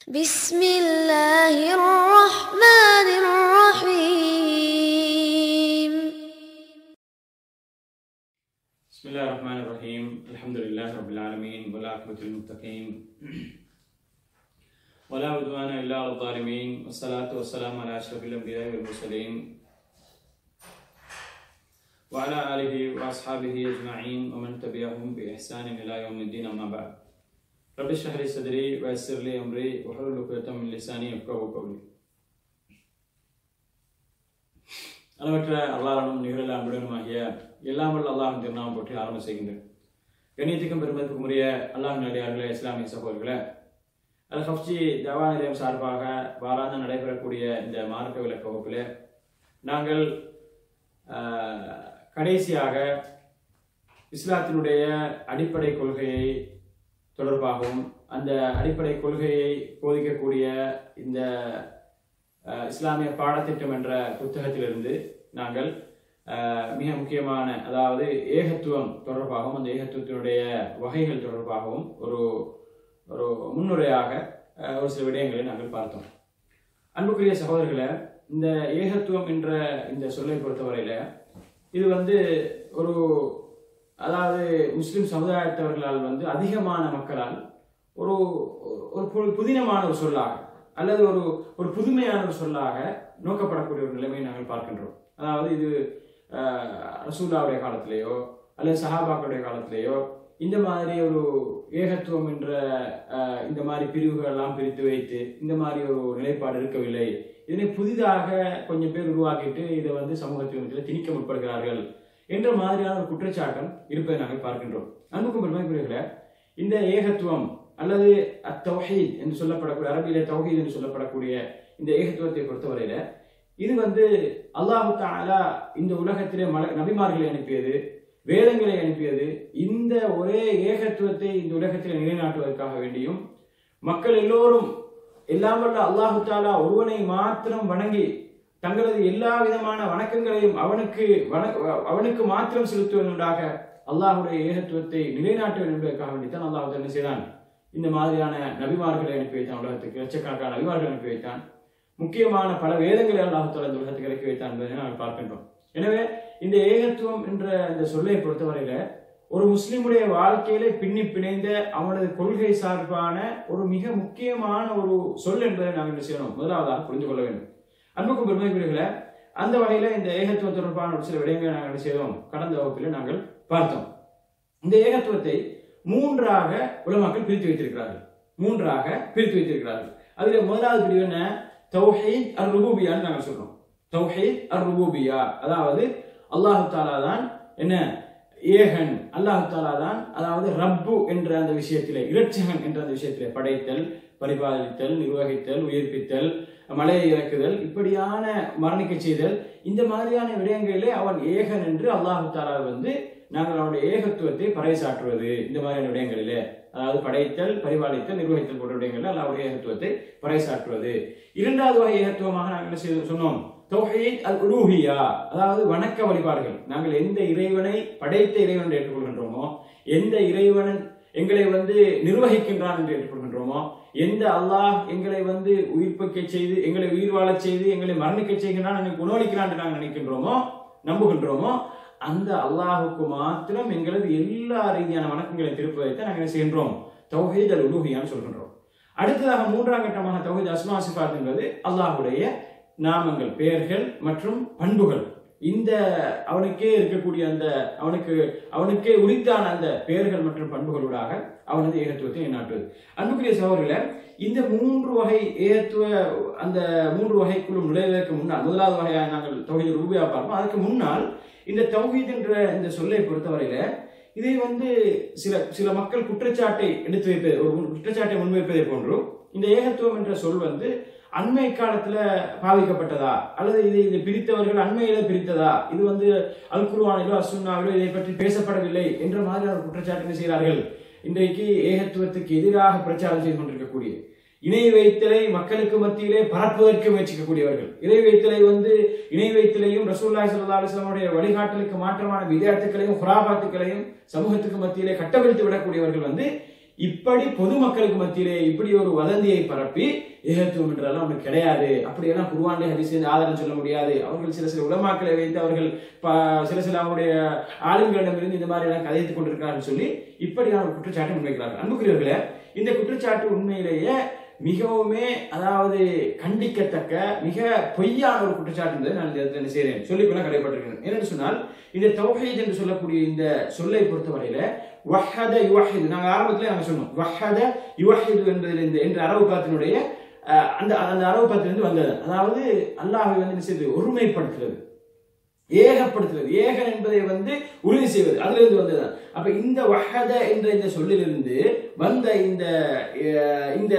بسم الله الرحمن الرحيم بسم الله الرحمن الرحيم الحمد لله رب العالمين والعاقبة للمتقين ولا عدوان إلا على الظالمين والصلاة والسلام على أشرف الأنبياء والمرسلين وعلى آله وأصحابه أجمعين ومن تبعهم بإحسان إلى يوم الدين أما بعد رب اشرح لي صدري ويسر لي أمري واحلل عقدة من لساني يفقهوا قولي அளவற்ற அல்லாஹனும் நிகழல அன்புடனுமாகிய எல்லாம் வல்ல அல்லாஹின் திருநாமம் போற்றி ஆரம்பம் செய்கின்றேன் கண்ணியத்துக்கும் பெருமதிக்கும் உரிய அல்லாஹ் நடிகார்களே இஸ்லாமிய சகோதரர்களே அல் ஹப்ஜி தவா நிலையம் சார்பாக வாராந்தம் நடைபெறக்கூடிய இந்த மார்க்க விளக்க வகுப்பில் நாங்கள் ஆஹ், கடைசியாக இஸ்லாத்தினுடைய அடிப்படை கொள்கையை தொடர்பாகவும் அந்த அடிப்படை கொள்கையை போதிக்கக்கூடிய இந்த அஹ், இஸ்லாமிய பாடத்திட்டம் என்ற புத்தகத்திலிருந்து நாங்கள் அஹ், மிக முக்கியமான அதாவது ஏகத்துவம் தொடர்பாகவும் அந்த ஏகத்துவத்தினுடைய வகைகள் தொடர்பாகவும் ஒரு ஒரு முன்னுரையாக அஹ், ஒரு சில விடயங்களை நாங்கள் பார்த்தோம் அன்புக்குரிய சகோதரர்களே இந்த ஏகத்துவம் என்ற இந்த சொல்லை பொறுத்தவரையில இது வந்து ஒரு அதாவது முஸ்லிம் சமுதாயத்தவர்களால் வந்து அதிகமான மக்களால் ஒரு ஒரு பு- புதினமான ஒரு சொல்லாக அல்லது ஒரு ஒரு புதுமையான ஒரு சொல்லாக நோக்கப்படக்கூடிய ஒரு நிலைமையை நாங்கள் பார்க்கின்றோம் அதாவது இது அஹ், ரசூல்லாவுடைய காலத்திலேயோ அல்லது சஹாபாக்களுடைய காலத்திலேயோ இந்த மாதிரி ஒரு ஏகத்துவம் என்ற அஹ், இந்த மாதிரி பிரிவுகள் எல்லாம் பிரித்து வைத்து இந்த மாதிரி ஒரு நிலைப்பாடு இருக்கவில்லை இதனை புதிதாக கொஞ்சம் பேர் உருவாக்கிட்டு இதை வந்து சமூகத்தின் திணிக்க முற்படுகிறார்கள் என்ற மாதிரியான ஒரு குற்றச்சாட்டம் இருப்பதை நாங்கள் பார்க்கின்றோம் அன்புக்கும் பெருமைக்குரியர்களே இந்த ஏகத்துவம் அல்லது அத்தௌஹீத் என்று சொல்லப்படக்கூடிய அரபியிலே தௌஹீத் என்று சொல்லப்படக்கூடிய இந்த ஏகத்துவத்தை பொறுத்தவரையில இது வந்து அல்லாஹு தஆலா இந்த உலகத்திலே மல நபிமார்களை அனுப்பியது வேதங்களை அனுப்பியது இந்த ஒரே ஏகத்துவத்தை இந்த உலகத்தில் நிலைநாட்டுவதற்காக வேண்டியும் மக்கள் எல்லோரும் எல்லாம் வல்ல அல்லாஹு தாலா ஒருவனை மாத்திரம் வணங்கி தங்களது எல்லா விதமான வணக்கங்களையும் அவனுக்கு வண- அவனுக்கு மாத்திரம் செலுத்துவதற்காக அல்லாஹுடைய ஏகத்துவத்தை நிலைநாட்ட வேண்டும் என்பதற்காக வேண்டித்தான் அல்லாஹ் என்ன செய்தான் இந்த மாதிரியான நபிமார்களை அனுப்பி வைத்தான் உலகத்துக்கு லட்சக்கணக்கான நபிமார்களை அனுப்பி வைத்தான் முக்கியமான பல வேதங்களை அல்லாஹ் தாலா இந்த உலகத்துக்கு இறக்கி வைத்தான் என்பதை நாங்கள் பார்க்கின்றோம் எனவே இந்த ஏகத்துவம் என்ற இந்த சொல்லை பொறுத்தவரையில ஒரு முஸ்லிமுடைய வாழ்க்கையிலே பின்னி பிணைந்த அவனது கொள்கை சார்பான ஒரு மிக முக்கியமான ஒரு சொல் என்பதை நாங்கள் என்ன செய்யணும் முதலாவதாக புரிந்து கொள்ள வேண்டும் அன்புக்கும் பெருமைக்குரியர்களே அந்த வகையில இந்த ஏகத்துவம் தொடர்பான ஒரு சில விடயங்களை நாங்கள் என்ன செய்தோம் கடந்த வகுப்பில் நாங்கள் பார்த்தோம் இந்த ஏகத்துவத்தை மூன்றாக உலமாக்கள் பிரித்து வைத்திருக்கிறார்கள் மூன்றாக பிரித்து வைத்திருக்கிறார்கள் அதுல முதலாவது பிரிவு என்ன தௌஹீத் அர் ருபூபியான்னு நாங்கள் சொல்றோம் தௌஹீத் அர் ருபூபியா அதாவது அல்லாஹு தாலா தான் என்ன ஏகன் அல்லாஹு தாலா தான் அதாவது ரப்பு என்ற அந்த விஷயத்திலே இரட்சகன் என்ற அந்த விஷயத்திலே படைத்தல் பரிபாலித்தல் நிர்வகித்தல் உயிர்ப்பித்தல் மலையை இறக்குதல் இப்படியான மரணிக்க செய்தல் இந்த மாதிரியான விடயங்களிலே அவன் ஏகன் என்று அல்லாஹு தாலா வந்து நாங்கள் அவனுடைய ஏகத்துவத்தை பறைசாற்றுவது இந்த மாதிரியான விடயங்களிலே அதாவது படைத்தல் பரிபாலித்தல் நிர்வகித்தல் போன்ற விடயங்களில் அல்லாஹ்வுடைய ஏகத்துவத்தை பறைசாற்றுவது இரண்டாவது வகை ஏகத்துவமாக நாங்கள் என்ன செய்து சொன்னோம் தௌஹீத் அல் உலூஹியா அதாவது வணக்க வழிபாடுகள் நாங்கள் எந்த இறைவனை படைத்த இறைவன் என்று ஏற்றுக்கொள்கின்றோமோ எந்த இறைவன் எங்களை வந்து நிர்வகிக்கின்றான் என்று ஏற்றுக்கொள்கின்றோமோ எந்த அல்லாஹ் எங்களை வந்து உயிர்ப்பிக்க செய்து எங்களை உயிர் வாழச் செய்து எங்களை மரணிக்க செய்கின்றான் எங்களுக்கு உணவளிக்கிறான் என்று நாங்கள் நினைக்கின்றோமோ நம்புகின்றோமோ அந்த அல்லாஹுக்கு மாத்திரம் எங்களது எல்லா ரீதியான வணக்கங்களை திருப்பதைத்தான் நாங்கள் என்ன செய்கின்றோம் தௌஹீத் அல் உலூஹியான்னு சொல்கின்றோம் அடுத்ததாக மூன்றாம் கட்டமாக தௌஹீத் அஸ்மா சிஃபாத் என்பது அல்லாஹுடைய நாமங்கள் பெயர்கள் மற்றும் பண்புகள் இந்த அவனுக்கே இருக்கக்கூடிய அந்த அவனுக்கு அவனுக்கே உரித்தான அந்த பெயர்கள் மற்றும் பண்புகளூடாக அவனது ஏகத்துவத்தை எண்ணாட்டுவது அன்புக்குரிய சகோதரர்களே இந்த மூன்று வகை ஏகத்துவ அந்த மூன்று வகைக்குள்ளும் நுழைவதற்கு முன்னால் முதலாவது வகையாக நாங்கள் தௌஹீத் ரூபியா பார்ப்போம் அதுக்கு முன்னால் இந்த தௌஹீத் என்ற இந்த சொல்லை பொறுத்தவரையில இதை வந்து சில சில மக்கள் குற்றச்சாட்டை எடுத்து வைப்பது ஒரு குற்றச்சாட்டை முன்வைப்பதை போன்றும் இந்த ஏகத்துவம் என்ற சொல் வந்து அண்மை காலத்துல பாவிக்கப்பட்டதா அல்லது இதை இதை பிரித்தவர்கள் அண்மையில பிரித்ததா இது வந்து அல் குர்ஆனிலோ அசுன்னாவிலோ இதை பற்றி பேசப்படவில்லை என்ற மாதிரியான ஒரு குற்றச்சாட்டு என்ன செய்கிறார்கள் இன்றைக்கு ஏகத்துவத்துக்கு எதிராக பிரச்சாரம் செய்து கொண்டிருக்கக்கூடிய இணை வைத்தலை மக்களுக்கு மத்தியிலே பரப்புவதற்கு முயற்சிக்கக்கூடியவர்கள் இணை வைத்தலை வந்து இணை வைத்தலையும் ரசூல்லாய் சல்லா அலிஸ்லாமுடைய வழிகாட்டலுக்கு மாற்றமான விளையாட்டுகளையும் ஹுராபாத்துக்களையும் சமூகத்துக்கு மத்தியிலே கட்டவிழ்த்து விடக்கூடியவர்கள் வந்து இப்படி பொதுமக்களுக்கு மத்தியிலே இப்படி ஒரு வதந்தியை பரப்பி ஏகத்துவம் என்றெல்லாம் ஒன்று கிடையாது அப்படியெல்லாம் குருவாண்டே ஹரிசின் ஆதாரம் சொல்ல முடியாது அவர்கள் சில சில உலமாக்களை வைத்து அவர்கள் ப- சில சில அவருடைய ஆளுங்களிடமிருந்து இந்த மாதிரி எல்லாம் கதைத்துக் கொண்டிருக்கிறார்கள் சொல்லி இப்படியான ஒரு குற்றச்சாட்டை முன்வைக்கிறார்கள் அன்புக்குரியவர்களே இந்த குற்றச்சாட்டு உண்மையிலேயே மிகவுமே அதாவது கண்டிக்கத்தக்க மிக பொய்யான ஒரு குற்றச்சாட்டு என்பதை நான் இந்த இடத்துல என்ன செய்கிறேன் சொல்லிக்கொள்ள கடைப்பட்டிருக்கிறேன் என்னென்னு சொன்னால் இந்த தௌஹீத் என்று சொல்லக்கூடிய இந்த சொல்லை பொறுத்தவரையில வஹத யுவஹிது நாங்கள் ஆரம்பத்தில் நாங்கள் சொன்னோம் வஹத யுவஹிது என்பதில் இந்த என்ற அரபு பாத்தினுடைய அஹ், அந்த அந்த அரபு பாத்திலிருந்து வந்தது அதாவது அல்லாஹை வந்து என்ன செய்யுது ஒருமைப்படுத்துறது ஏகப்படுத்துறது ஏகன் என்பதை வந்து உறுதி செய்வது அதிலிருந்து வந்தது அப்ப இந்த வஹத என்ற இந்த சொல்லிலிருந்து வந்த இந்த அஹ், இந்த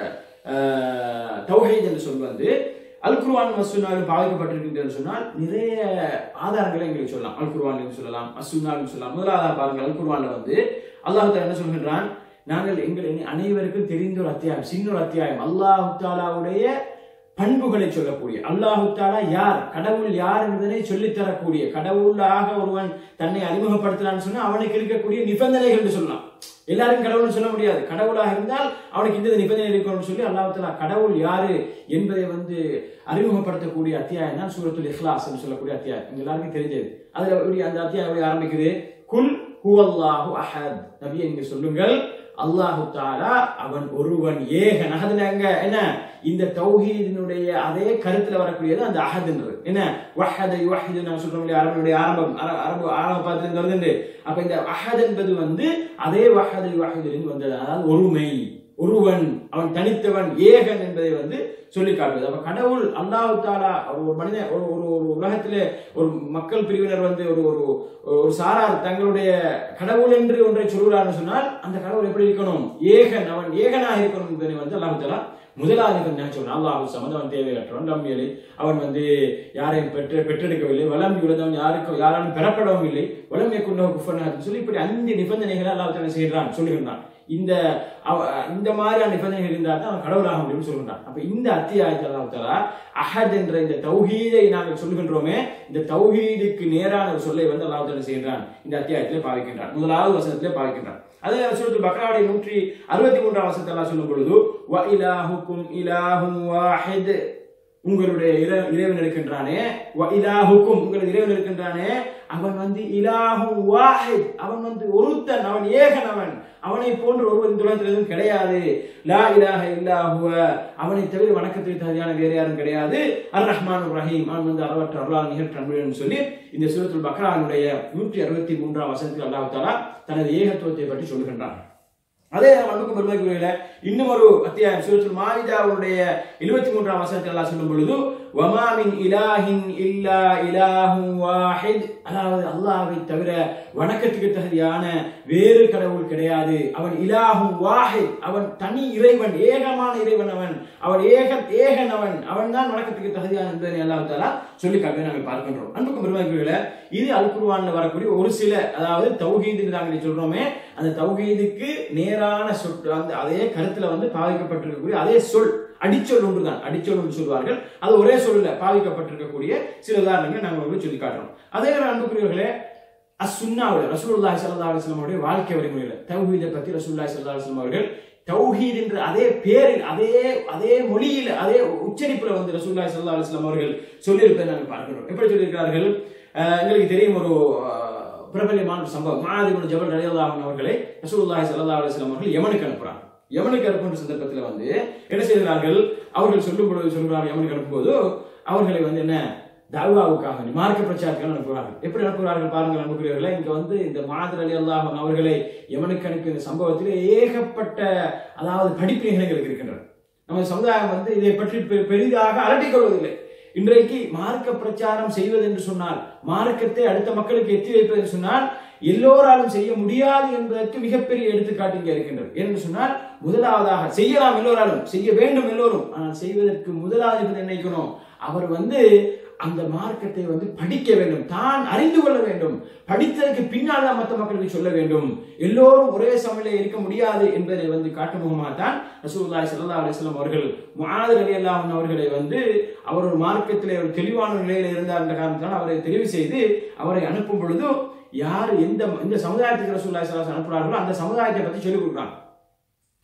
அஹ், தௌஹீத் என்ற சொல் வந்து அல் குர்ஆன் மசுனாலும் பாதிக்கப்பட்டிருக்கின்றது சொன்னால் நிறைய ஆதாரங்களை எங்களுக்கு சொல்லலாம் அல் குர்ஆன் சொல்லலாம் அசுனாலும் சொல்லலாம் முதலாவது பாருங்கள் அல் குர்ஆன்ல வந்து அல்லாஹ் தஆலா என்ன சொல்கின்றான் நாங்கள் எங்கள் அனைவருக்கும் தெரிந்த ஒரு அத்தியாயம் சின்ன ஒரு அத்தியாயம் அல்லாஹ் தாலாவுடைய பண்புகளை சொல்லக்கூடிய அல்லாஹு தாலா யார் கடவுள் யார் என்பதனை சொல்லித் தரக்கூடிய கடவுளாக ஒருவன் தன்னை அறிமுகப்படுத்தலான்னு சொன்னா அவனுக்கு இருக்கக்கூடிய நிபந்தனைகள் என்று சொல்லலாம் எல்லாரும் கடவுள்னு சொல்ல முடியாது கடவுளாக இருந்தால் அவனுக்கு இந்த நிபந்தனை இருக்கணும்னு சொல்லி அல்லாஹ் தாலா கடவுள் யாரு என்பதை வந்து அறிமுகப்படுத்தக்கூடிய அத்தியாயம் தான் சூரத்துல் இஹ்லாஸ் என்று சொல்லக்கூடிய அத்தியாயம் எங்க எல்லாருக்கும் தெரிஞ்சது அதுல எப்படி அந்த அத்தியாயம் எப்படி ஆரம்பிக்குது குல் ஹுவல்லாஹு அஹத் நபியை நீங்க சொல்லுங்கள் அல்லாஹு தாலா அவன் ஒருவன் ஏகன் அகதுல எங்க என்ன இந்த தௌஹீதினுடைய அதே கருத்துல வரக்கூடியது அந்த அஹதுன்றது என்ன வஹத யுவஹிது நான் சொல்றோம் இல்லையா அரபுடைய ஆரம்பம் அர- அரபு ஆரம்ப பார்த்து வருதுண்டு அப்ப இந்த அஹத் என்பது வந்து அதே வஹத யுவஹிதிலிருந்து வந்தது அதாவது ஒருமை ஒருவன் அவன் தனித்தவன் ஏகன் என்பதை வந்து சொல்லி காட்டுவது அப்ப கடவுள் அல்லாஹு தாலா ஒரு மனிதன் ஒரு ஒரு ஒரு உலகத்திலே ஒரு மக்கள் பிரிவினர் வந்து ஒரு ஒரு ஒரு சாரார் தங்களுடைய கடவுள் என்று ஒன்றை சொல்கிறான்னு சொன்னால் அந்த கடவுள் எப்படி இருக்கணும் ஏகன் அவன் ஏகனாக இருக்கணும் என்பதை வந்து அல்லாஹு தாலா முதலாவது கொஞ்சம் நினைச்சவன் அல்லாஹு சமந்து அவன் தேவையற்றவன் நம்பியலை அவன் வந்து யாரையும் பெற்று பெற்றெடுக்கவில்லை வளம் உள்ளதவன் யாருக்கும் யாராலும் பெறப்படவும் இல்லை வளமை கொண்ட குஃபன் சொல்லி இப்படி அஞ்சு நிபந்தனைகளை அல்லாஹ் தாலா செய்கிறான் சொல்லுகிறான் இந்த அவ- இந்த மாதிரியான நிபந்தனைகள் இருந்தால் தான் அவன் கடவுளாக முடியும்னு சொல்கின்றான் அப்ப இந்த அத்தியாயத்தில் அல்லாஹ் தாலா அஹத் என்ற இந்த தௌஹீதை நாங்கள் சொல்கின்றோமே இந்த தௌஹீதுக்கு நேரான ஒரு சொல்லை வந்து அல்லாஹ் தாலா செய்கின்றான் இந்த அத்தியாயத்திலே பாவிக்கின்றான் முதலாவது வசனத்திலே பாவிக்கின்றான் அதே சூரத்துல் பக்ராவுடைய நூற்றி அறுபத்தி மூன்றாம் வசனத்தை அல்லாஹ் சொல்லும் பொழுது வ இலாஹுக்கும் இலாஹும் வாஹித் உங்களுடைய இறை- இறைவன் இருக்கின்றானே வ இலாஹுக்கும் உங்களுடைய இறைவன் இருக்கின்றானே அவன் வந்து இலாஹு வாஹித் அவன் வந்து ஒருத்தன் அவன் ஏகன் அவன் அவனை போன்ற ஒருவர் இந்த உலகத்தில் எதுவும் கிடையாது லா இலாஹ இல்லாஹுவ அவனை தவிர வணக்கத்துக்கு தகுதியான வேறு யாரும் கிடையாது அர் ரஹ்மான் ரஹீம் அவன் வந்து அளவற்ற அருளால் நிகழ்ச்சி அன்புடன் சொல்லி இந்த சூரத்துல் பக்ரானுடைய நூற்றி அறுபத்தி மூன்றாம் வசனத்தில் அல்லாஹ் தாலா தனது ஏகத்துவத்தை பற்றி சொல்கின்றான் அதே அன்புக்கும் பெருமைக்குரியல இன்னும் ஒரு அத்தியாயம் சூரத்துல் மாவிதாவுடைய எழுபத்தி மூன்றாம் வசனத்தில் அல்லாஹ் சொல்லும் பொழுது வமாமின் இலாஹின் இல்லா இலாஹும் வாஹித் அதாவது அல்லாஹ்வை தவிர வணக்கத்துக்கு தகுதியான வேறு கடவுள் கிடையாது அவன் இலாஹும் வாஹித் அவன் தனி இறைவன் ஏகமான இறைவன் அவன் அவன் ஏக ஏகன் அவன் அவன் தான் வணக்கத்துக்கு தகுதியான என்பதை அல்லாஹ் தாலா சொல்லி காட்டுவதை நாங்கள் பார்க்கின்றோம் அன்புக்கும் பெருமைக்குரியல இது அல் குர்ஆன்ல வரக்கூடிய ஒரு சில அதாவது தௌஹீது நாங்கள் சொல்றோமே அந்த தௌஹீதுக்கு நேரான சொல் அந்த அதே கருத்துல வந்து பாவிக்கப்பட்டிருக்கக்கூடிய அதே சொல் அடிச்சொல் ஒன்றுதான் அடிச்சொல் என்று சொல்வார்கள் அது ஒரே சொல்ல பாவிக்கப்பட்டிருக்கக்கூடிய சில உதாரணங்களை நாங்கள் உங்களுக்கு சொல்லி காட்டுறோம் அதே நேரம் அன்புக்குரியவர்களே அசுன்னாவில் ரசூலுல்லாஹி ஸல்லல்லாஹு அலைஹி வஸல்லம் அவருடைய வாழ்க்கை வழிமுறையில் தௌஹீதை பற்றி ரசூலுல்லாஹி ஸல்லல்லாஹு அலைஹி வஸல்லம் அவர்கள் தௌஹீத் என்ற அதே பேரில் அதே அதே மொழியில் அதே உச்சரிப்புல வந்து ரசூலுல்லாஹி ஸல்லல்லாஹு அலைஹி வஸல்லம் அவர்கள் சொல்லியிருப்பதை நாங்கள் பார்க்கிறோம் எப்படி சொல்லியிருக்கிறார்கள் அஹ் எங்களுக்கு தெரியும் ஒரு அஹ், பிரபல்யமான ஒரு சம்பவம் மாதிபுன் ஜபல் ரலியல்லாஹு அன்ஹு அவர்களை ரசூலுல்லாஹி ஸல்லல்லாஹு அலைஹி வஸல்லம் அவர்கள் யமனுக்கு அனுப்புறாங்க யமனுக்கு அனுப்புகின்ற சந்தர்ப்பத்தில் வந்து என்ன செய்கிறார்கள் அவர்கள் சொல்லும் பொழுது சொல்கிறார்கள் யமனுக்கு அனுப்பும்போது அவர்களை வந்து என்ன தாவாவுக்காக வேண்டி, மார்க்க பிரச்சாரத்துக்காக அனுப்புகிறார்கள் எப்படி அனுப்புகிறார்கள் பாருங்கள் அனுப்புகிறீர்களே இங்க வந்து இந்த மாதர் அலி அல்லாஹ் அவர்களை யமனுக்கு அனுப்பிய இந்த சம்பவத்தில் ஏகப்பட்ட அதாவது படிப்பினைகள் எங்களுக்கு இருக்கின்றன நமது சமுதாயம் வந்து இதை பற்றி பெ- பெரிதாக அலட்டிக் கொள்வதில்லை இன்றைக்கு மார்க்க பிரச்சாரம் செய்வது என்று சொன்னால் மார்க்கத்தை அடுத்த மக்களுக்கு எத்தி வைப்பது என்று சொன்னால் எல்லோராலும் செய்ய முடியாது என்பதற்கு மிகப்பெரிய எடுத்துக்காட்டு இங்கே இருக்கின்றது என்று சொன்னால் முதலாவதாக செய்யலாம் எல்லோராலும் செய்ய வேண்டும் எல்லோரும் ஆனால் செய்வதற்கு முதலாவது என்பதை நினைக்கணும் அவர் வந்து அந்த மார்க்கத்தை வந்து படிக்க வேண்டும் தான் அறிந்து கொள்ள வேண்டும் படித்ததற்கு பின்னால் தான் மற்ற மக்களுக்கு சொல்ல வேண்டும் எல்லோரும் ஒரே சமையல இருக்க முடியாது என்பதை வந்து காட்டும் முகமாக தான் ரசூலுல்லாஹி ஸல்லல்லாஹு அலைஹி வஸல்லம் அவர்கள் முஆத் ரலியல்லாஹு அன்ஹு அவர்களை வந்து அவர் ஒரு மார்க்கத்திலே ஒரு தெளிவான நிலையில் இருந்தார் என்ற காரணத்தால் அவரை தெரிவு செய்து அவரை அனுப்பும் பொழுது யார் எந்த எந்த சமுதாயத்துக்கு ரசூலுல்லாஹி ஸல்லல்லாஹு அலைஹி வஸல்லம் அனுப்புறார்களோ அந்த சமுதாயத்தை பற்றி சொல்லிக் கொடுக்குறாங்க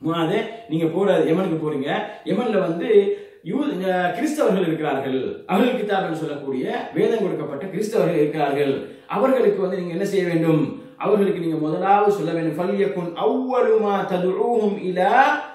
மூணாவது நீங்க போற யமனுக்கு போறீங்க யமன்ல வந்து யூ இந்த கிறிஸ்தவர்கள் இருக்கிறார்கள் அவர்கள் கிதாபுன்னு சொல்லக்கூடிய வேதம் கொடுக்கப்பட்ட கிறிஸ்தவர்கள் இருக்கிறார்கள் அவர்களுக்கு வந்து நீங்க என்ன செய்ய வேண்டும் அவர்களுக்கு நீங்க முதலாவது சொல்ல வேண்டும் ஃபல்யகுன் அவ்வலுமா ததுஊஹும் இலா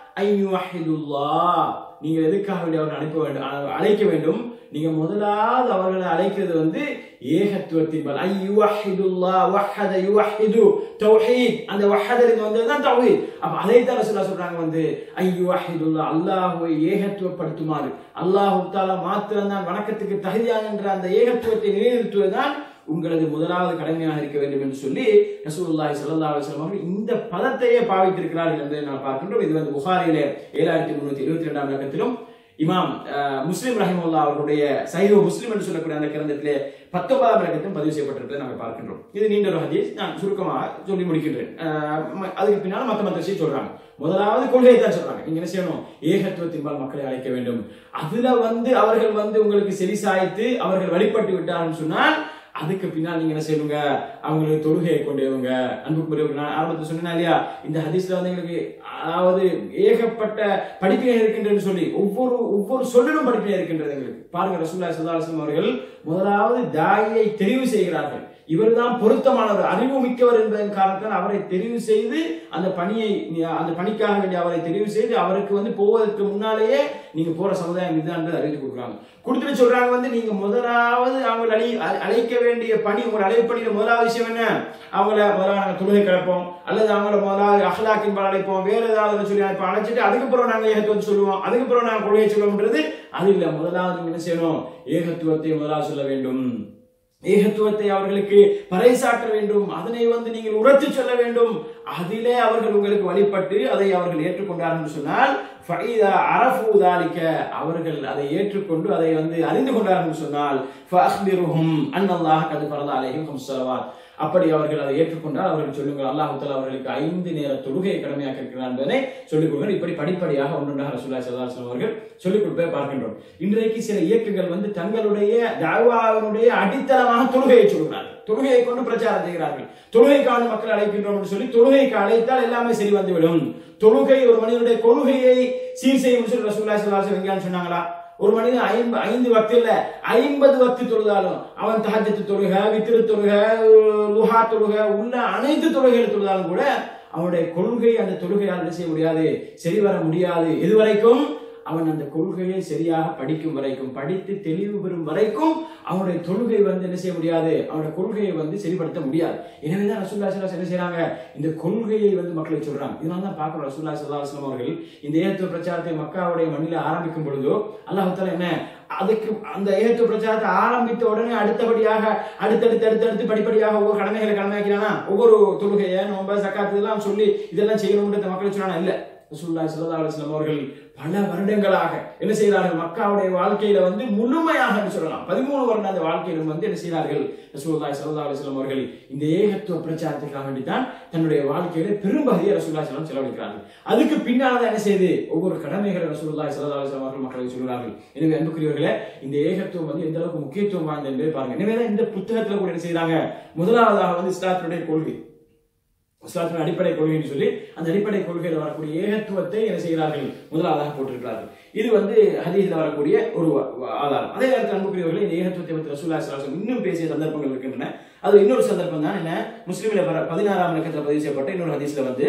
ஐயுவஹிதுல்லாஹ் நீங்க எதுக்காக வேண்டி அவர்கள் அனுப்ப வேண்டும் அ- அழைக்க வேண்டும் நீங்க முதலாவது அவர்களை அழைக்கிறது வந்து ஏகத்துவத்தின் பல் ஐயுவஹிதுல்லாஹ் வஹத யுவஹிது தௌஹீத் அந்த வஹதலின் வந்தது தான் தௌஹீத் அப்ப அதை தான் ரசூலுல்லாஹ் சொல்றாங்க வந்து ஐயுவஹிதுல்லாஹ் அல்லாஹ்வை ஏகத்துவப்படுத்துமாறு அல்லாஹ் தஆலா மாத்திரம் தான் வணக்கத்துக்கு தகுதியான என்ற அந்த ஏகத்துவத்தை நிலைநிறுத்துவதுதான் உங்களது முதலாவது கடமையாக இருக்க வேண்டும் என்று சொல்லி ரசூலுல்லாஹி ஸல்லல்லாஹு அலைஹி வஸல்லம் அவர்கள் இந்த பதத்தையே பாவித்திருக்கிறார்கள் என்பதை நாம் பார்க்கின்றோம் இது வந்து புகாரிலே ஏழாயிரத்தி முன்னூத்தி இருபத்தி ரெண்டாம் இலக்கத்திலும் இமாம் அஹ், முஸ்லிம் ரஹிமுல்லா அவர்களுடைய சைவ முஸ்லிம் என்று சொல்லக்கூடிய அந்த கிரந்தத்திலே பத்தொன்பதாம் இலக்கத்திலும் பதிவு செய்யப்பட்டிருப்பதை நாங்கள் பார்க்கின்றோம் இது நீண்ட ஒரு ஹதீஸ் நான் சுருக்கமாக சொல்லி முடிக்கின்றேன் அஹ், ம- அதுக்கு பின்னால் மத்த மத்த விஷயம் சொல்றாங்க முதலாவது கொள்கையை தான் சொல்றாங்க நீங்க என்ன செய்யணும் ஏகத்துவத்தின்பால் மக்களை அழைக்க வேண்டும் அதுல வந்து அவர்கள் வந்து உங்களுக்கு செவி சாய்த்து அவர்கள் வழிபட்டு விட்டார்கள் சொன்னால் அதுக்கு பின்னால் நீங்க என்ன செய்யணுங்க அவங்களுக்கு தொழுகையை கொண்டு வருங்க அன்புக்குரியவர்கள் நான் ஆரம்பத்தில் சொன்னேன் இல்லையா இந்த ஹதீஸ்ல வந்து எங்களுக்கு அதாவது ஏகப்பட்ட படிப்பினை இருக்கின்றதுன்னு சொல்லி ஒவ்வொரு ஒவ்வொரு சொல்லிலும் படிப்பினை இருக்கின்றது எங்களுக்கு பாருங்க ரசூல்லா ஸல்லல்லாஹு அலைஹி வஸல்லம் அவர்கள் முதலாவது தாயை தெரிவு செய்கிறார்கள் இவர்தான் பொருத்தமானவர் அறிவு மிக்கவர் என்பதன் காரணத்தால் அவரை தெரிவு செய்து அந்த பணியை அந்த பணிக்காக வேண்டிய அவரை தெரிவு செய்து அவருக்கு வந்து போவதற்கு முன்னாலேயே நீங்க போற சமுதாயம் இதுதான் என்று அறிவித்து கொடுக்குறாங்க கொடுத்துட்டு சொல்றாங்க வந்து நீங்க முதலாவது அவங்களை அழை அழை- அழைக்க வேண்டிய பணி உங்களை அழைப்பு பணியில முதலாவது விஷயம் என்ன அவங்கள முதலாவது நாங்க தொழுகை கிளப்போம் அல்லது அவங்கள முதலாவது அஹ்லாக்கின் பால் அழைப்போம் வேற ஏதாவது சொல்லி அழைப்போம் அழைச்சிட்டு அதுக்கப்புறம் நாங்க ஏகத்துவம் சொல்லுவோம் அதுக்கப்புறம் நாங்க கொள்கையை சொல்லுவோம்ன்றது அது இல்ல முதலாவது நீங்க என்ன செய்யணும் ஏகத்துவத்தை முதலாவது சொல்ல வேண்டும் ஏகத்துவத்தை அவர்களுக்கு பறைசாற்ற வேண்டும் அதனை வந்து நீங்கள் உரத்து சொல்ல வேண்டும் அதிலே அவர்கள் உங்களுக்கு வழிபட்டு அதை அவர்கள் ஏற்றுக்கொண்டார்கள் என்று சொன்னால் ஃபைதா அரஃபு தாலிக்க அவர்கள் அதை ஏற்றுக்கொண்டு அதை வந்து அறிந்து கொண்டார்கள் என்று சொன்னால் ஃபஅக்பிருஹும் அன்னல்லாஹ் கது ஃபரத அலைஹிம் ஹம்ஸ் ஸலவாத் அப்படி அவர்கள் அதை ஏற்றுக்கொண்டால் அவர்கள் சொல்லுங்கள் அல்லாஹ் தஆலா அவர்களுக்கு ஐந்து நேர தொழுகையை கடமையாக்க இருக்கிறார் என்பதை சொல்லிக் கொடுங்கள் இப்படி படிப்படியாக ஒன்றொன்றாக ரசூலுல்லாஹி ஸல்லல்லாஹு அலைஹி வஸல்லம் அவர்கள் சொல்லிக் கொடுப்பதை பார்க்கின்றோம் இன்றைக்கு சில இயக்கங்கள் வந்து தங்களுடைய தாவாவினுடைய அடித்தளமாக தொழுகையை சொல்கிறார்கள் தொழுகையை கொண்டு பிரச்சாரம் செய்கிறார்கள் தொழுகைக்கான மக்கள் அழைக்கின்றோம் என்று சொல்லி தொழுகைக்கு அழைத்தால் எல்லாமே சரி வந்துவிடும் தொழுகை ஒரு மனிதனுடைய கொள்கையை சீர் செய்யும் சொல்லி ரசூலுல்லாஹி ஸல்லல்லாஹு அலைஹி வஸல்லம் சொன்னாங்களா ஒரு மனிதன் ஐம்பது ஐந்து வக்து இல்ல ஐம்பது வக்து தொழுதாலும் அவன் தஹஜத்து தொழுக வித்திரு தொழுக லுஹா தொழுக உள்ள அனைத்து தொழுகைகள் தொழுதாலும் கூட அவனுடைய கொள்கை அந்த தொழுகையால் என்ன செய்ய முடியாது சரி வர முடியாது எது வரைக்கும் அவன் அந்த கொள்கையை சரியாக படிக்கும் வரைக்கும் படித்து தெளிவு பெறும் வரைக்கும் அவனுடைய தொழுகை வந்து என்ன செய்ய முடியாது அவனுடைய கொள்கையை வந்து சரிப்படுத்த முடியாது எனவேதான் ரசூல்லா ஸல்லல்லாஹு அலைஹி என்ன செய்றாங்க இந்த கொள்கையை வந்து மக்களுக்கு சொல்றாங்க இதனால தான் பார்க்கிறோம் ரசூல்லா ஸல்லல்லாஹு அலைஹி வஸல்லம் அவர்கள் இந்த ஏகத்துவ பிரச்சாரத்தை மக்காவுடைய மண்ணில் ஆரம்பிக்கும் பொழுதோ அல்லாஹ் தஆலா என்ன அதுக்கு அந்த ஏகத்துவ பிரச்சாரத்தை ஆரம்பித்த உடனே அடுத்தபடியாக அடுத்தடுத்து அடுத்தடுத்து படிப்படியாக ஒவ்வொரு கடமைகளை கடமையாக்கிறானா ஒவ்வொரு தொழுகையை நோம்ப சக்காத்து இதெல்லாம் சொல்லி இதெல்லாம் செய்யணும்ன்ற மக்களுக்கு சொன்னானா இல்ல ரசூலுல்லாஹி ஸல்லல்லாஹு அலைஹி வஸல்லம் அவர்கள் பல வருடங்களாக என்ன செய்கிறார்கள் மக்காவுடைய வாழ்க்கையில வந்து முழுமையாக என்று சொல்லலாம் பதிமூணு வருடம் அந்த வாழ்க்கையிலும் வந்து என்ன செய்கிறார்கள் ரசூலுல்லாஹி ஸல்லல்லாஹு அலைஹி வஸல்லம் அவர்கள் இந்த ஏகத்துவ பிரச்சாரத்துக்காக வேண்டி தான் தன்னுடைய வாழ்க்கையில பெரும்பகுதியை ரசூலுல்லாஹி ஸல்லல்லாஹு செலவழிக்கிறார்கள் அதுக்கு பின்னால் தான் என்ன செய்து ஒவ்வொரு கடமைகளை ரசூலுல்லாஹி ஸல்லல்லாஹு அலைஹி வஸல்லம் அவர்கள் மக்களுக்கு சொல்கிறார்கள் எனவே அன்புக்குரியவர்களே இந்த ஏகத்துவம் வந்து எந்த அளவுக்கு முக்கியத்துவம் வாய்ந்த என்பதை பாருங்க எனவே தான் இந்த புத்தகத்துல கூட என்ன செய்றாங்க முதலாவதாக வந்து இஸ்லாத்தினுடைய கொள்கை இஸ்லாத்தின் அடிப்படை கொள்கைன்னு சொல்லி அந்த அடிப்படை கொள்கையில் வரக்கூடிய ஏகத்துவத்தை என்ன செய்கிறார்கள் முதலாவதாக போட்டிருக்கிறார்கள் இது வந்து ஹதீஸில் வரக்கூடிய ஒரு வ- வ- ஆதாரம் அதே நேரத்தில் அன்புக்குரியவர்களே இந்த ஏகத்துவத்தை பற்றி ரசூல்லா ஸல்லல்லாஹு இன்னும் பேசிய சந்தர்ப்பங்கள் இருக்கின்றன அது இன்னொரு சந்தர்ப்பம் தான் என்ன முஸ்லீமில் வர பதினாறாம் இலக்கத்தில் பதிவு செய்யப்பட்ட இன்னொரு ஹதீஸ்ல வந்து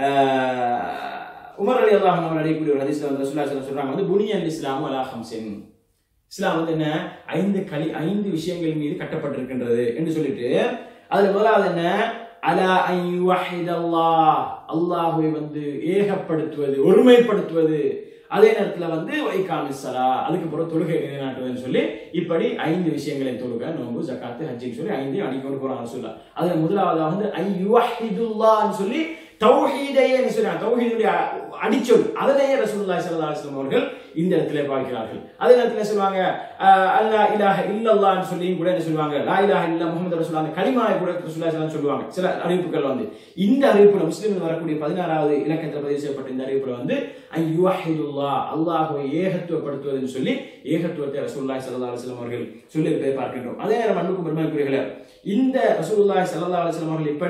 ஆஹ், உமர் அலி அல்லாஹ் அவர் அடையக்கூடிய ஒரு ஹதீஸ்ல வந்து ரசூல்லா ஸல்லல்லாஹு சொல்றாங்க வந்து புனியல் இஸ்லாம் அலா ஹம்சின் இஸ்லாம் வந்து என்ன ஐந்து களி ஐந்து விஷயங்கள் மீது கட்டப்பட்டிருக்கின்றது என்று சொல்லிட்டு அதுல முதலாவது என்ன அலா அல்லாஹ் அல்லாஹுவை வந்து ஏகப்படுத்துவது ஒருமைப்படுத்துவது அதே நேரத்துல வந்து வைகாமிசலா அதுக்கு பிறகு தொழுகை நிலைநாட்டுவதுன்னு சொல்லி இப்படி ஐந்து விஷயங்களை தொழுக நோம்பு ஜக்காத்து ஹஜ்ஜின்னு சொல்லி ஐந்தையும் அடிக்கொண்டு போறாங்க சொல்ல அதுல முதலாவதா வந்து ஐயுவஹிதுல்லான்னு சொல்லி தௌஹீதையே என்ன சொல்றாங்க தௌஹீதுடைய அடிச்சொல் அதனையே ரசூலுல்லாஹி ஸல்லல்லாஹு அலைஹி வஸல்லம் அவர்கள் இந்த இடத்துல பார்க்கிறார்கள் அதே நேரத்துல என்ன சொல்லுவாங்க அஹ், அல்லா இலாஹ இல்லல்லாஹ்னு சொல்லியும் கூட என்ன சொல்லுவாங்க லா இலாஹ இல்ல முஹம்மது ரசூலுல்லாஹ் அந்த கலிமாவை கூட ரசூலுல்லாஹி ஸல்லல்லாஹு அலைஹி சொல்லுவாங்க சில அறிவிப்புகள் வந்து இந்த அறிவிப்புல முஸ்லிம்கள் வரக்கூடிய பதினாறாவது இலக்கத்தில் பதிவு செய்யப்பட்ட இந்த அறிவிப்புல வந்து ஐயுவஹிதுல்லாஹ் அல்லாஹ்வை ஏகத்துவப்படுத்துவதுன்னு சொல்லி ஏகத்துவத்தை ரசூலுல்லாஹி ஸல்லல்லாஹு அலைஹி வஸல்லம் அவர்கள் சொல்லி இருப்பதை பார்க்கின்றோம் அதே நேரம் அன்புக்கும் பெருமைக்குரியர்களே இந்த ரசூலுல்லாஹி ஸல்லல்லாஹு அலைஹி வஸல்லம் அவர்கள் இப்படி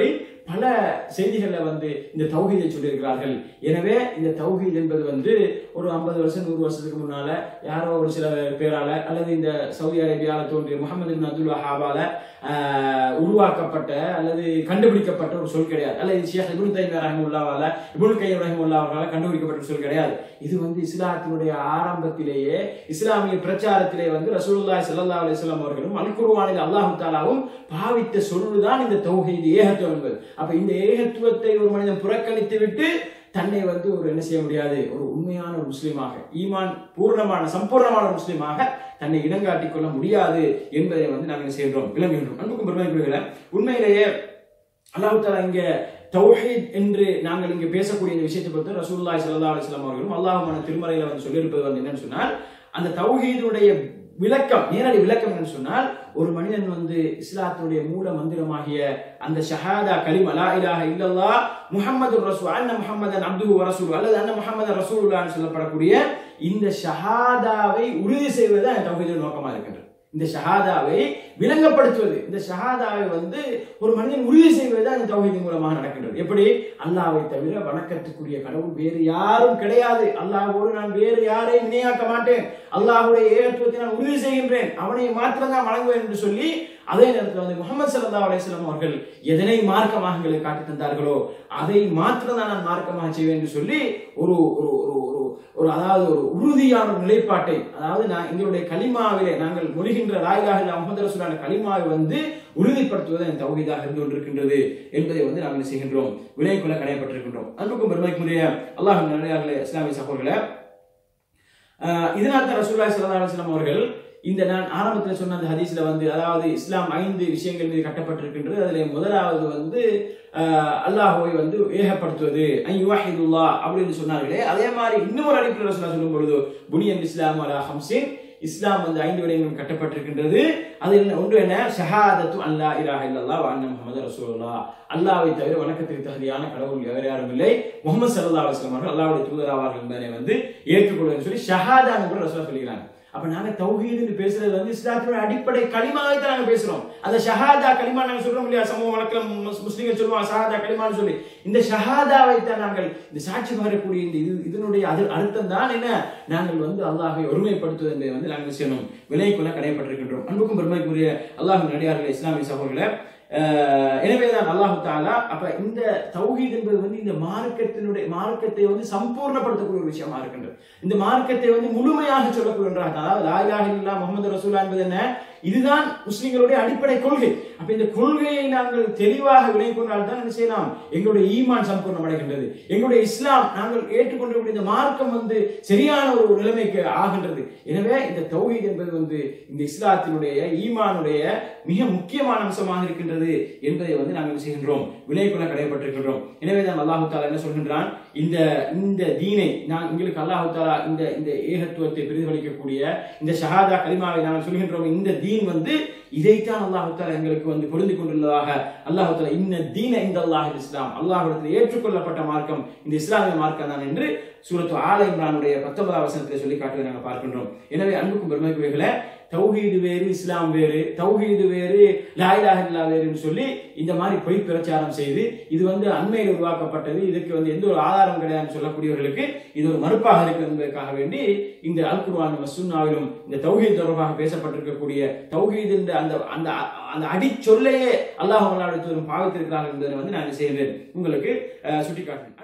பல செய்திகள்ல வந்து இந்த தௌஹீதை சொல்லியிருக்கிறார்கள் எனவே இந்த தௌஹீத் என்பது வந்து ஒரு ஐம்பது வருஷம் நூறு வருஷத்துக்கு முன்னால யாரோ ஒரு சில பேரால அல்லது இந்த சவுதி அரேபியாவில் தோன்றிய முகமது பின் அப்துல் வஹாபால ஆஹ், உருவாக்கப்பட்ட அல்லது கண்டுபிடிக்கப்பட்ட ஒரு சொல் கிடையாது அல்லது ஷேக் இபுன் தைமியா ரஹமுல்லாவால இபுன் கையம் ரஹமுல்லா அவர்களால் கண்டுபிடிக்கப்பட்ட ஒரு சொல் கிடையாது இது வந்து இஸ்லாத்தினுடைய ஆரம்பத்திலேயே இஸ்லாமிய பிரச்சாரத்திலே வந்து ரசூலுல்லாஹி ஸல்லல்லாஹு அலைஹி வஸல்லம் அவர்களும் அல் குர்ஆனில் அல்லாஹ் தஆலாவும் பாவித்த சொல்லுதான் இந்த தௌஹீத் ஏகத்துவம் என்பது அப்ப இந்த ஏகத்துவத்தை ஒரு மனிதன் புறக்கணித்து விட்டு தன்னை வந்து ஒரு என்ன செய்ய முடியாது ஒரு உண்மையான ஒரு முஸ்லீமாக ஈமான் பூர்ணமான சம்பூர்ணமான ஒரு முஸ்லீமாக தன்னை இடங்காட்டிக் கொள்ள முடியாது என்பதை வந்து நாங்கள் செய்கிறோம் விளங்குகின்றோம் அன்புக்கும் பெருமைக்குரியவர்களே உண்மையிலேயே அல்லாஹ் தாலா இங்க தௌஹீத் என்று நாங்கள் இங்க பேசக்கூடிய இந்த விஷயத்தை பொறுத்து ரசூலுல்லாஹி ஸல்லல்லாஹு அலைஹி வஸல்லம் அவர்களும் அல்லாஹ்மான திருமறையில வந்து சொல்லியிருப்பது வந்து என்னன்னு சொன்னால் அந்த தௌஹீதுடைய விளக்கம் நேரடி விளக்கம் என்னன்னு சொன்னால் ஒரு மனிதன் வந்து இஸ்லாத்துடைய மூல மந்திரமாகிய அந்த ஷஹாதா கலிம் அலா இலாஹ இல்லல்லாஹ் முஹம்மது ரசூல் அன்ன முஹம்மதன் அப்துஹு வ ரசூல் அல்லது அன்ன முஹம்மது ரசூலுல்லாஹ்னு சொல்லப்படக்கூடிய இந்த ஷஹாதாவை உறுதி செய்வது அந்த தௌஹீதின் நோக்கமா இருக்கின்றது இந்த ஷஹாதாவை விளங்கப்படுத்துவது இந்த ஷஹாதாவை வந்து ஒரு மனிதன் உறுதி செய்வது அந்த தௌஹீதின் மூலமாக நடக்கின்றது எப்படி அல்லாஹ்வை தவிர வணக்கத்துக்குரிய கடவுள் வேறு யாரும் கிடையாது அல்லாஹ்வோடு நான் வேறு யாரையும் இணையாக்க மாட்டேன் அல்லாஹ்வுடைய ஏகத்துவத்தை நான் உறுதி செய்கின்றேன் அவனை மாத்திரம் தான் வணங்குவேன் என்று சொல்லி அதே நேரத்தில் வந்து முகமது சல்லா அலிஸ்லாம் அவர்கள் எதனை மார்க்கமாக எங்களுக்கு காட்டி தந்தார்களோ அதை மாத்திரம் தான் நான் மார்க்கமாக செய்வேன் என்று சொல்லி ஒரு ஒரு ஒரு ஒரு ஒரு அதாவது ஒரு உறுதியான ஒரு நிலைப்பாட்டை அதாவது நான் எங்களுடைய கலிமாவிலே நாங்கள் மொழிகின்ற ராயிலாக முகமது ரசூலான கலிமாவை வந்து உறுதிப்படுத்துவது என் தௌஹீதாக இருந்து கொண்டிருக்கின்றது என்பதை வந்து நாங்கள் செய்கின்றோம் விலை கொள்ள கடையப்பட்டிருக்கின்றோம் அன்புக்கும் பெருமைக்குரிய அல்லாஹ் நல்லே இஸ்லாமிய சகோதரர்களே ஆஹ் இதனால் தான் ரசூல்லாய் சல்லா அலுவலாம் அவர்கள் இந்த நான் ஆரம்பத்தில் சொன்ன அந்த ஹதீஸ்ல வந்து அதாவது இஸ்லாம் ஐந்து விஷயங்கள் மீது கட்டப்பட்டிருக்கின்றது அதுல முதலாவது வந்து ஆஹ் அல்லாஹ்வை வந்து ஏகப்படுத்துவது ஐயுவாஹிதுல்லா அப்படின்னு சொன்னார்களே அதே மாதிரி இன்னொரு அடிப்படை ரசூலா சொல்லும் பொழுது புனியன் இஸ்லாம் அலா ஹம்சின் இஸ்லாம் வந்து ஐந்து விடயங்களும் கட்டப்பட்டிருக்கின்றது அது என்ன ஒன்று என்ன ஷஹாதத்து அல்லா இலாஹ இல்லல்லா வ அன்ன முஹம்மது ரசூலுல்லாஹ் அல்லாஹ்வை தவிர வணக்கத்திற்கு தகுதியான கடவுள் வேறு யாரும் இல்லை முகமது சல்லல்லாஹு அலைஹி வஸல்லம் அவர்கள் அல்லாஹ்வுடைய தூதராவார்கள் என்பதை வந்து ஏற்றுக்கொள்வதுன்னு சொல்லி ஷஹாதா கூட ரசூலா சொல்லிக்கிறாங்க அப்ப நாங்க தௌஹீதுன்னு பேசுறது வந்து இஸ்லாத்தினுடைய அடிப்படை களிமாவை தான் நாங்க பேசுறோம் அந்த ஷஹாதா களிமா நாங்க சொல்றோம் இல்லையா சமூக வழக்கம் முஸ்- முஸ்லிம்கள் சொல்லுவாங்க ஷஹாதா களிமான்னு சொல்லி இந்த ஷஹாதாவை தான் நாங்கள் இந்த சாட்சி பகரக்கூடிய இந்த இது இதனுடைய அது அர்த்தம் தான் என்ன நாங்கள் வந்து அல்லாஹை ஒருமைப்படுத்துவது என்பதை வந்து நாங்கள் செய்யணும் விலைக்குள்ள கடையப்பட்டிருக்கின்றோம் அன்புக்கும் பெருமைக்குரிய அல்லாஹ் நடிகார்களே இஸ்லாமிய சகோதரர்களே அஹ் எனவேதான் அல்லாஹு தாலா அப்ப இந்த தௌஹீத் என்பது வந்து இந்த மார்க்கத்தினுடைய மார்க்கத்தை வந்து சம்பூர்ணப்படுத்தக்கூடிய ஒரு விஷயமா இருக்கின்றது இந்த மார்க்கத்தை வந்து முழுமையாக சொல்லக்கூடிய ஒன்றாக அதாவது லா இலாஹ இல்லல்லாஹ் முஹம்மது ரசூலா என்பது என்ன இதுதான் முஸ்லிம்களுடைய அடிப்படை கொள்கை அப்ப இந்த கொள்கையை நாங்கள் தெளிவாக விலை கொண்டால் தான் என்ன செய்யலாம் எங்களுடைய ஈமான் சம்பூர்ணம் அடைகின்றது எங்களுடைய இஸ்லாம் நாங்கள் ஏற்றுக்கொண்டிருக்கிற இந்த மார்க்கம் வந்து சரியான ஒரு நிலைமைக்கு ஆகின்றது எனவே இந்த தௌஹீத் என்பது வந்து இந்த இஸ்லாத்தினுடைய ஈமானுடைய மிக முக்கியமான அம்சமாக இருக்கின்றது என்பதை வந்து நாங்கள் செய்கின்றோம் விலை கொள்ள கடையப்பட்டிருக்கின்றோம் எனவே தான் அல்லாஹு தாலா என்ன சொல்கின்றான் இந்த இந்த தீனை நான் உங்களுக்கு அல்லாஹு தாலா இந்த இந்த ஏகத்துவத்தை பிரதிபலிக்கக்கூடிய இந்த ஷஹாதா கலிமாவை நாங்கள் சொல்கின்றோம் இந்த தீன் வந்து இதைத்தான் அல்லாஹு தாலா எங்களுக்கு வந்து பொருந்தி கொண்டுள்ளதாக அல்லாஹு தாலா இன்ன தீன இந்த அல்லாஹ் இஸ்லாம் அல்லாஹிடத்தில் ஏற்றுக்கொள்ளப்பட்ட மார்க்கம் இந்த இஸ்லாமிய மார்க்கம் தான் என்று சூரத்து ஆல இம்ரானுடைய பத்தொன்பதாம் வசனத்தை சொல்லி காட்டுவதை நாங்கள் பார்க்கின்றோம் எனவே அன்புக்கும் பெருமைக்குரியர்களே தௌஹீது வேறு இஸ்லாம் வேறு தௌஹீது வேறு லாயிலாக இல்லா வேறுன்னு சொல்லி இந்த மாதிரி பொய் பிரச்சாரம் செய்து இது வந்து அண்மையில் உருவாக்கப்பட்டது இதுக்கு வந்து எந்த ஒரு ஆதாரம் கிடையாதுன்னு சொல்லக்கூடியவர்களுக்கு இது ஒரு மறுப்பாக இருக்கிறது என்பதற்காக வேண்டி இந்த அல் குர்ஆன் சுன்னாவிலும் இந்த தௌஹீத் தொடர்பாக பேசப்பட்டிருக்கக்கூடிய தௌஹீத் என்ற அந்த அந்த அந்த அடிச்சொல்லையே அல்லாஹ் பாவித்திருக்கிறார்கள் என்பதை வந்து நான் செய்கிறேன் உங்களுக்கு அஹ், சுட்டிக்காட்டுகிறேன்